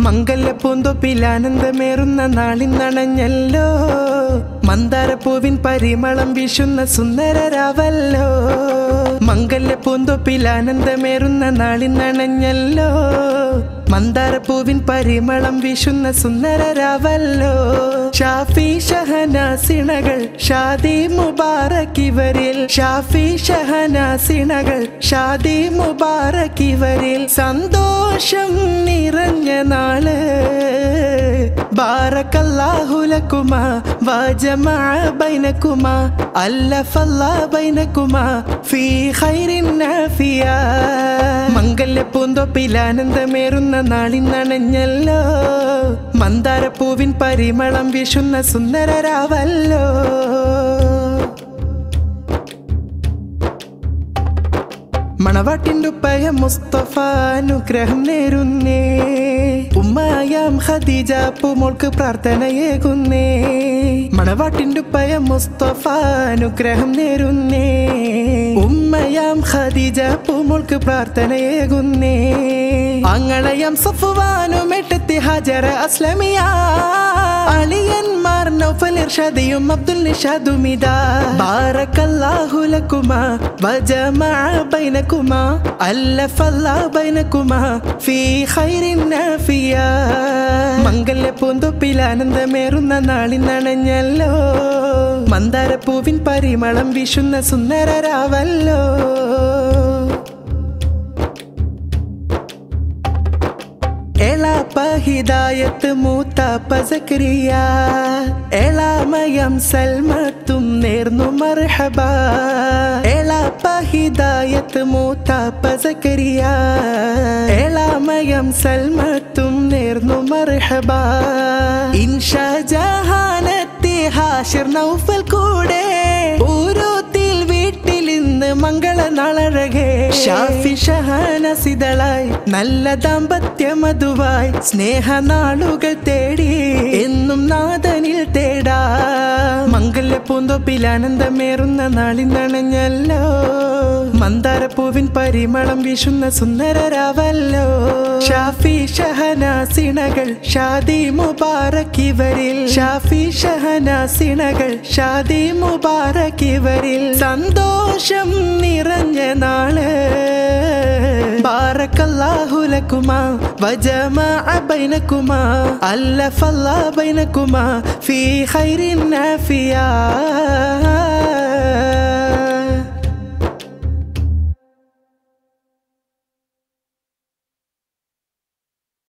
മംഗല്യ പൂന്തൊപ്പിലാനന്ദമേറുന്ന നാളിന്നണഞ്ഞല്ലോ മന്ദാരപ്പൂവിൻ പരിമളം വീശുന്ന സുന്ദരരാവല്ലോ മംഗല്യ പൂന്തൊപ്പിലാനന്ദമേറുന്ന നാളിന്നണഞ്ഞല്ലോ മന്ദാരപ്പൂവിൻ പരിമളം വീശുന്ന സുന്ദരരാവല്ലോ ഷാഫി ഷഹനാസിണകൾ ഷാദി മുബാറക് ഇവരിൽ ഷാഫി ഷഹനാസിണകൾ ഷാദി മുബാറക് ഇവരിൽ സന്തോഷം നിറഞ്ഞ നാള് ബാറക്കല്ലാഹുലക്കുമാ വജമഅ ബൈനക്കുമാ അല്ലഫല്ലാ ബൈനക്കുമാ ഫീ ഖൈറിൻ നാഫിയ മംഗല്യ പൂന്തൊപ്പിലാനന്ദമേറുന്ന നാളിന്നണഞ്ഞല്ലോ മന്ദാരപ്പൂവിൻ പരിമളം വീശുന്ന സുന്ദരരാവല്ലോ മണവാട്ടിൻ്റെ മുസ്തഫ അനുഗ്രഹം നേരുന്നേ ഉമ്മായാം ഖദീജ പൂമോൾക്ക് പ്രാർത്ഥനയേകുന്നേ മണവാട്ടിൻ്റെ മുസ്തഫ അനുഗ്രഹം നേരുന്നേ ഉമ്മയാം ഖദീജ പൂമോൾക്ക് പ്രാർത്ഥനയേകുന്നേ അങ്ങളയാം സഫുവാനും എട്ടെത്തി ഹാജര അസ്ലമിയ അളിയന്മാർ നൗഫൽ ഇർഷാദിയും അബ്ദുൽ നിഷാദുമിതാ ബാറക്കല്ലാഹു ലക്കുമാ വജമഅ ബൈനക്കുമാ അല്ലഫല്ലാ ബൈനക്കുമാ ഫീ ഖൈറിൻ നാഫിയ മംഗല്യ പൂന്തൊപ്പിൽ ആനന്ദമേറുന്ന നാളിന്നണഞ്ഞല്ലോ മന്ദാരപ്പൂവിൻ പരിമളം വീശുന്ന സുന്ദരരാവല്ലോ എളാപ്പ ഹിദായത്ത് മൂത്താപ്പ സക്രിയ എളാമയം സൽമത്തും നേർന്നു മർഹബ എളാപ്പ ഹിദായത്ത് മൂത്താപ്പ സക്രിയ എളാമയം സൽമത്തും നേർന്നു മർഹബ ഇൻഷാ ജഹാനത്തെ ഹാഷിർ നൗഫൽ കൂടെ ഊരോത്തിൽ വീട്ടിൽ ഇന്ന് മംഗള നാളഴകെ ഷാഫി ഷഹാനസിതളായി നല്ല ദാമ്പത്യ മധുവായി സ്നേഹനാളുകൾ തേടി എന്നും നാദനിൽ തേടാ മംഗല്യ പൂന്തൊപ്പിൽ ആനന്ദമേറുന്ന നാളിന്നണഞ്ഞല്ലോ മന്ദാരപ്പൂവിൻ പരിമളം വീശുന്ന സുന്ദരരാവല്ലോ ഷാഫി ഷഹനാസിണകൾ ഷാദി മുബാറക് ഇവരിൽ ഷാഫി ഷഹനാസിണകൾ ഷാദി മുബാറക് ഇവരിൽ സന്തോഷം നിറഞ്ഞ നാള് ബാറക്കല്ലാഹു ലക്കുമാ വജമഅ ബൈനക്കുമാ അല്ലഫല്ലാ ബൈനക്കുമാ ഫീ ഖൈറിൻ നാഫിയ